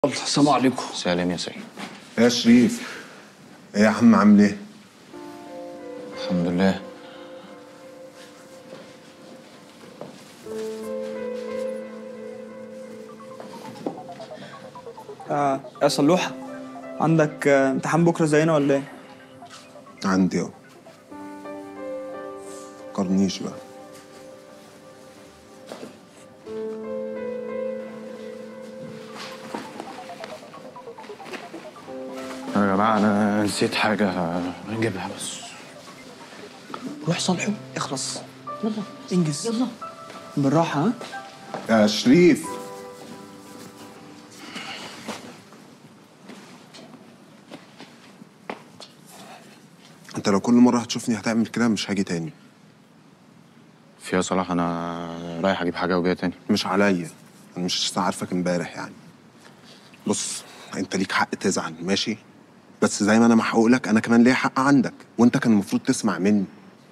الله السلام عليكم سلام يا سيد يا شريف ايه يا عم عامل ايه؟ الحمد لله آه يا صلوحة عندك آه، امتحان بكرة زينا ولا ايه؟ عندي اهو فكرنيش بقى يا جماعة أنا نسيت حاجة نجيبها بس روح صالحه اخلص يلا انجز يلا بالراحة ها؟ يا شريف انت لو كل مرة هتشوفني هتعمل كده مش هاجي تاني فيها صلاح أنا رايح أجيب حاجة وجاي تاني مش عليا انا مش لسه عارفك امبارح يعني بص انت ليك حق تزعل ماشي بس زي ما انا محقوق لك انا كمان ليا حق عندك وانت كان المفروض تسمع مني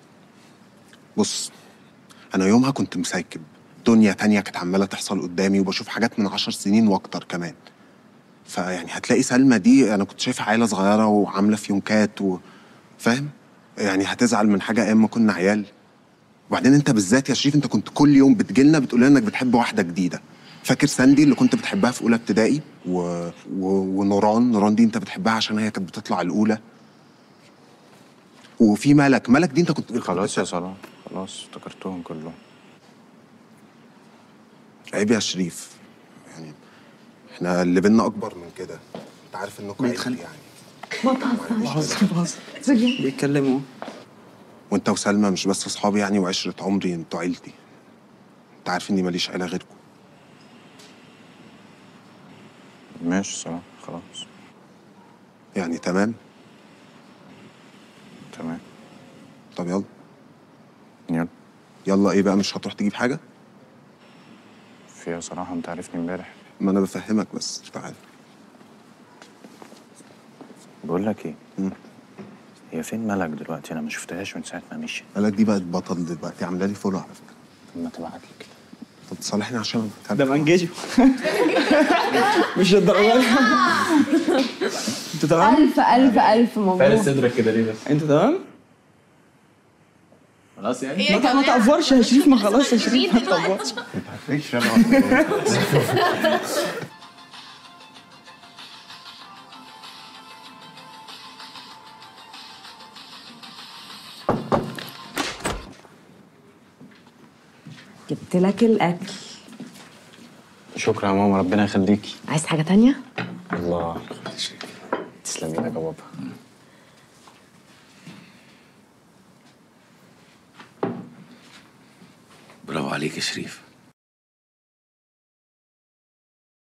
بص انا يومها كنت مسايكب دنيا تانية كانت عمالة تحصل قدامي وبشوف حاجات من عشر سنين واكتر كمان فيعني هتلاقي سلمى دي انا كنت شايفها عيلة صغيرة وعاملة فيونكات و... فاهم يعني هتزعل من حاجة ايام ما كنا عيال وبعدين انت بالذات يا شريف انت كنت كل يوم بتجيلنا بتقول لنا انك بتحب واحده جديده فاكر ساندي اللي كنت بتحبها في اولى ابتدائي و... و... ونوران نوران دي انت بتحبها عشان هي كانت بتطلع الاولى وفي ملك ملك دي انت كنت خلاص يا صلاح خلاص افتكرتهم كلهم عيب يا شريف يعني احنا اللي بينا اكبر من كده انت عارف انكم عيب بيتخانقوا. يعني بهزر بهزر بيتكلموا وانت وسلمى مش بس اصحابي يعني وعشره عمري انتوا عيلتي انت عارف اني ماليش عيله غيركم ماشي صلاح خلاص يعني تمام تمام طب يلا يلا يلا ايه بقى مش هتروح تجيب حاجه فيها صراحة أنت عارفني امبارح ما انا بفهمك بس تعال بقول لك إيه مم. هي فين ملك دلوقتي أنا ما شفتهاش من ساعة ما مشي مالك دي بقت بطل دلوقتي عامله لي فولو على فكره طب ما تبعت لي كده طب تصالحني عشان ده منجزه مش الدرجة دي انت تمام؟ ألف ألف ألف مبروك صدرك كده ليه بس؟ انت تمام؟ خلاص يعني؟ ما ت- ما تقفرش يا شريف ما خلاص يا شريف ما تقفرش ايش جبت لك الأكل شكرا يا ماما ربنا يخليكي عايز حاجة تانية؟ الله تسلمي لك يا بابا برافو عليك يا شريف